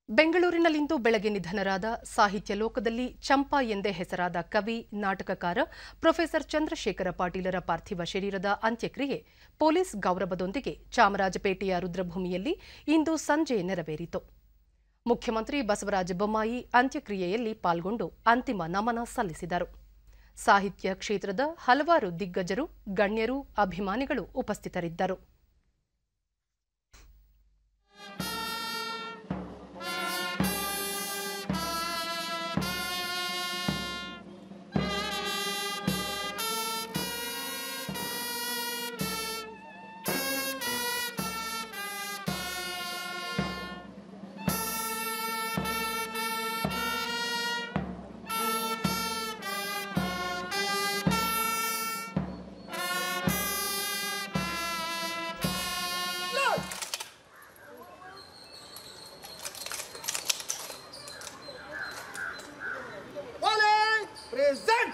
ಬೆಂಗಳೂರಿನಲ್ಲಿಂದು ಬೆಳಗ್ಗೆ ನಿಧನರಾದ ಸಾಹಿತ್ಯ ಲೋಕದಲ್ಲಿ ಚಂಪಾ ಎಂದೇ ಹೆಸರಾದ ಕವಿ ನಾಟಕಕಾರ ಪ್ರೊಫೆಸರ್ ಚಂದ್ರಶೇಖರ ಪಾಟೀಲರ ಪಾರ್ಥಿವ ಶರೀರದ ಅಂತ್ಯಕ್ರಿಯೆ ಪೊಲೀಸ್ ಗೌರವದೊಂದಿಗೆ ಚಾಮರಾಜಪೇಟೆಯ ರುದ್ರಭೂಮಿಯಲ್ಲಿ ಇಂದು ಸಂಜೆ ನೆರವೇರಿತು ಮುಖ್ಯಮಂತ್ರಿ ಬಸವರಾಜ ಬೊಮ್ಮಾಯಿ ಅಂತ್ಯಕ್ರಿಯೆಯಲ್ಲಿ ಪಾಲ್ಗೊಂಡು ಅಂತಿಮ ನಮನ ಸಲ್ಲಿಸಿದರು ಸಾಹಿತ್ಯ ಕ್ಷೇತ್ರದ ಹಲವಾರು ದಿಗ್ಗಜರು ಗಣ್ಯರು ಅಭಿಮಾನಿಗಳು ಉಪಸ್ಥಿತರಿದ್ದರು Wally, present!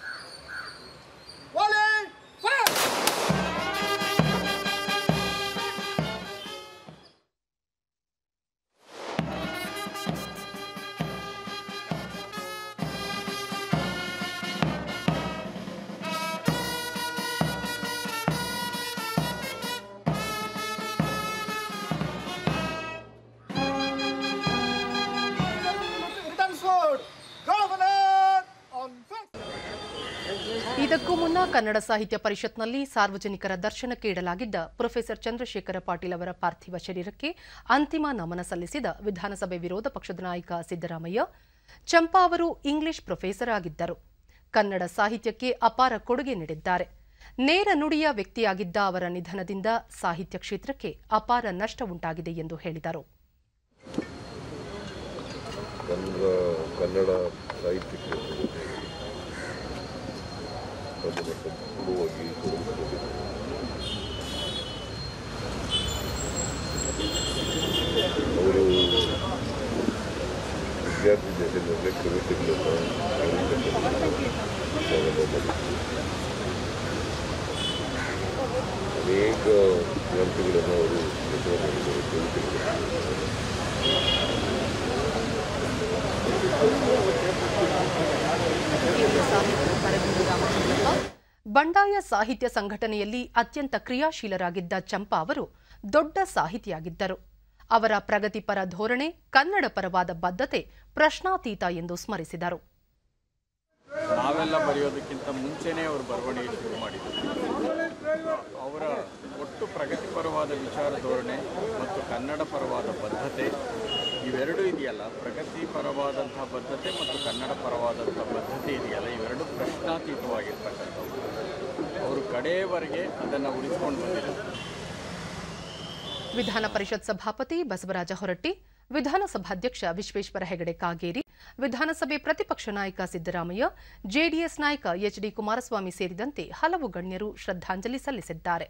Wally, fire! Return sword! Governor on fire! ಇದಕ್ಕೂ ಮುನ್ನ ಕನ್ನಡ ಸಾಹಿತ್ಯ ಪರಿಷತ್ನಲ್ಲಿ ಸಾರ್ವಜನಿಕರ ದರ್ಶನಕ್ಕೆ ಇಡಲಾಗಿದ್ದ ಪ್ರೊಫೆಸರ್ ಚಂದ್ರಶೇಖರ ಪಾಟೀಲ್ ಅವರ ಪಾರ್ಥಿವ ಶರೀರಕ್ಕೆ ಅಂತಿಮ ನಮನ ಸಲ್ಲಿಸಿದ ವಿಧಾನಸಭೆ ವಿರೋಧ ಪಕ್ಷದ ನಾಯಕ ಸಿದ್ದರಾಮಯ್ಯ ಚಂಪಾ ಅವರು ಇಂಗ್ಲಿಷ್ ಪ್ರೊಫೆಸರ್ ಆಗಿದ್ದರು ಕನ್ನಡ ಸಾಹಿತ್ಯಕ್ಕೆ ಅಪಾರ ಕೊಡುಗೆ ನೀಡಿದ್ದಾರೆ ನೇರ ನುಡಿಯ ವ್ಯಕ್ತಿಯಾಗಿದ್ದ ಅವರ ನಿಧನದಿಂದ ಸಾಹಿತ್ಯ ಕ್ಷೇತ್ರಕ್ಕೆ ಅಪಾರ ನಷ್ಟ ಉಂಟಾಗಿದೆ ಎಂದು ಹೇಳಿದರು ಕನ್ನಡ ಕನ್ನಡ ಸಾಹಿತ್ಯ ಕ್ಷೇತ್ರದಲ್ಲಿ ಅದನ್ನು ಸಂಪೂರ್ಣವಾಗಿ ತೊಡಗಿಸಿಕೊಂಡಿದ್ದಾರೆ ಅವರು ವಿದ್ಯಾರ್ಥಿ ದಶೆಯಲ್ಲೇ ಕವಿತೆಗಳನ್ನು ಅನೇಕ ಗ್ರಂಥಗಳನ್ನು ಅವರು ರಚನೆ ಮಾಡಿದ್ದಾರೆ ಕವಿತೆಗಳನ್ನು ಕೇಂದ್ರ ಸಾಹಿತ್ಯ ಕರಗುಂದಿ ರಾಮಚಂದ್ರಪ್ಪ ಬಂಡಾಯ ಸಾಹಿತ್ಯ ಸಂಘಟನೆಯಲ್ಲಿ ಅತ್ಯಂತ ಕ್ರಿಯಾಶೀಲರಾಗಿದ್ದ ಚಂಪಾ ಅವರು ದೊಡ್ಡ ಸಾಹಿತಿಯಾಗಿದ್ದರು ಅವರ ಪ್ರಗತಿಪರ ಧೋರಣೆ ಕನ್ನಡ ಪರವಾದ ಬದ್ಧತೆ ಪ್ರಶ್ನಾತೀತ ಎಂದು ಸ್ಮರಿಸಿದರು ನಾವೆಲ್ಲ ಬರೆಯೋದಕ್ಕಿಂತ ಮುಂಚೆನೇ ಅವರು ಬರವಣಿಗೆ ಶುರು ಮಾಡಿದರು ಅವರ ಒಟ್ಟು ಪ್ರಗತಿಪರವಾದ ವಿಚಾರ ಧೋರಣೆ ಮತ್ತು ಕನ್ನಡ ಪರವಾದ ಬದ್ಧತೆ ಇವೆರಡೂ ಇದೆಯಲ್ಲ ಪ್ರಗತಿಪರವಾದಂಥ ಬದ್ಧತೆ ಮತ್ತು ಕನ್ನಡ ಪರವಾದಂಥ ಬದ್ಧತೆ ಇದೆಯಲ್ಲ ಇವೆರಡು ಪ್ರಶ್ನಾತೀತವಾಗಿರ್ತಕ್ಕಂಥವು ಅವರು ಕಡೆಯವರೆಗೆ ಅದನ್ನು ಉಳಿಸ್ಕೊಂಡು ಬಂದಿದ್ದಾರೆ ವಿಧಾನ ಪರಿಷತ್ ಸಭಾಪತಿ ಬಸವರಾಜ ಹೊರಟ್ಟಿ ವಿಧಾನಸಭಾಧ್ಯಕ್ಷ ವಿಶ್ವೇಶ್ವರ ಹೆಗಡೆ ಕಾಗೇರಿ ವಿಧಾನಸಭೆ ಪ್ರತಿಪಕ್ಷ ನಾಯಕ ಸಿದ್ದರಾಮಯ್ಯ ಜೆಡಿಎಸ್ ನಾಯಕ ಎಚ್ಡಿ ಕುಮಾರಸ್ವಾಮಿ ಸೇರಿದಂತೆ ಹಲವು ಗಣ್ಯರು ಶ್ರದ್ಧಾಂಜಲಿ ಸಲ್ಲಿಸಿದ್ದಾರೆ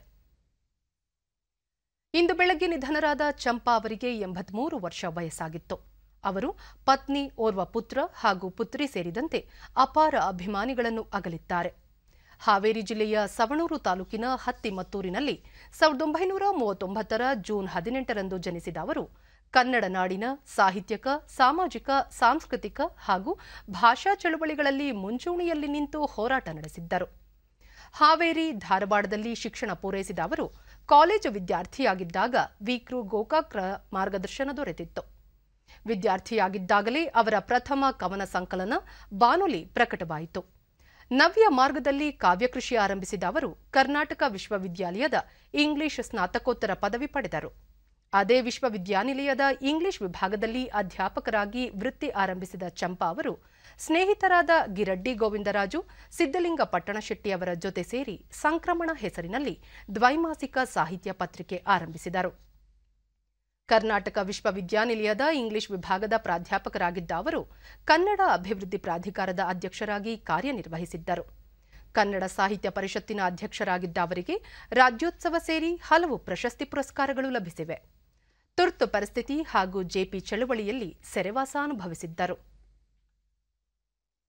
ಇಂದು ಬೆಳಗ್ಗೆ ನಿಧನರಾದ ಚಂಪಾ ಅವರಿಗೆ ಎಂಬತ್ಮೂರು ವರ್ಷ ವಯಸ್ಸಾಗಿತ್ತು ಅವರು ಪತ್ನಿ ಓರ್ವ ಪುತ್ರ ಹಾಗೂ ಪುತ್ರಿ ಸೇರಿದಂತೆ ಅಪಾರ ಅಭಿಮಾನಿಗಳನ್ನು ಅಗಲಿದ್ದಾರೆ ಹಾವೇರಿ ಜಿಲ್ಲೆಯ ಸವಣೂರು ತಾಲೂಕಿನ ಹತ್ತಿಮತ್ತೂರಿನಲ್ಲಿ ಸಾವಿರದ ಒಂಬೈನೂರ ಮೂವತ್ತೊಂಬತ್ತರ ಜೂನ್ ಹದಿನೆಂಟರಂದು ಜನಿಸಿದ ಅವರು ಕನ್ನಡ ನಾಡಿನ ಸಾಹಿತ್ಯಕ ಸಾಮಾಜಿಕ ಸಾಂಸ್ಕೃತಿಕ ಹಾಗೂ ಭಾಷಾ ಚಳುವಳಿಗಳಲ್ಲಿ ಮುಂಚೂಣಿಯಲ್ಲಿ ನಿಂತು ಹೋರಾಟ ನಡೆಸಿದ್ದರು ಹಾವೇರಿ ಧಾರವಾಡದಲ್ಲಿ ಶಿಕ್ಷಣ ಪೂರೈಸಿದ ಅವರು ಕಾಲೇಜು ವಿದ್ಯಾರ್ಥಿಯಾಗಿದ್ದಾಗ ವಿಕ್ರು ಗೋಕಾಕ್ರ ಮಾರ್ಗದರ್ಶನ ದೊರೆತಿತ್ತು ವಿದ್ಯಾರ್ಥಿಯಾಗಿದ್ದಾಗಲೇ ಅವರ ಪ್ರಥಮ ಕವನ ಸಂಕಲನ ಬಾನುಲಿ ಪ್ರಕಟವಾಯಿತು ನವ್ಯ ಮಾರ್ಗದಲ್ಲಿ ಕಾವ್ಯಕೃಷಿ ಆರಂಭಿಸಿದ ಅವರು ಕರ್ನಾಟಕ ವಿಶ್ವವಿದ್ಯಾಲಯದ ಇಂಗ್ಲಿಷ್ ಸ್ನಾತಕೋತ್ತರ ಪದವಿ ಪಡೆದರು ಅದೇ ವಿಶ್ವವಿದ್ಯಾನಿಲಯದ ಇಂಗ್ಲಿಷ್ ವಿಭಾಗದಲ್ಲಿ ಅಧ್ಯಾಪಕರಾಗಿ ವೃತ್ತಿ ಆರಂಭಿಸಿದ ಚಂಪಾ ಅವರು ಸ್ನೇಹಿತರಾದ ಗಿರಡ್ಡಿ ಗೋವಿಂದರಾಜು ಸಿದ್ದಲಿಂಗ ಪಟ್ಟಣಶೆಟ್ಟಿ ಅವರ ಜೊತೆ ಸೇರಿ ಸಂಕ್ರಮಣ ಹೆಸರಿನಲ್ಲಿ ದ್ವೈಮಾಸಿಕ ಸಾಹಿತ್ಯ ಪತ್ರಿಕೆ ಆರಂಭಿಸಿದರು ಕರ್ನಾಟಕ ವಿಶ್ವವಿದ್ಯಾನಿಲಯದ ಇಂಗ್ಲಿಷ್ ವಿಭಾಗದ ಪ್ರಾಧ್ಯಾಪಕರಾಗಿದ್ದ ಅವರು ಕನ್ನಡ ಅಭಿವೃದ್ಧಿ ಪ್ರಾಧಿಕಾರದ ಅಧ್ಯಕ್ಷರಾಗಿ ಕಾರ್ಯನಿರ್ವಹಿಸಿದ್ದರು ಕನ್ನಡ ಸಾಹಿತ್ಯ ಪರಿಷತ್ತಿನ ಅಧ್ಯಕ್ಷರಾಗಿದ್ದ ಅವರಿಗೆ ರಾಜ್ಯೋತ್ಸವ ಸೇರಿ ಹಲವು ಪ್ರಶಸ್ತಿ ಪುರಸ್ಕಾರಗಳು ಲಭಿಸಿವೆ ತುರ್ತು ಪರಿಸ್ಥಿತಿ ಹಾಗೂ ಜೆಪಿ ಚಳುವಳಿಯಲ್ಲಿ ಸೆರೆವಾಸ ಅನುಭವಿಸಿದ್ದರು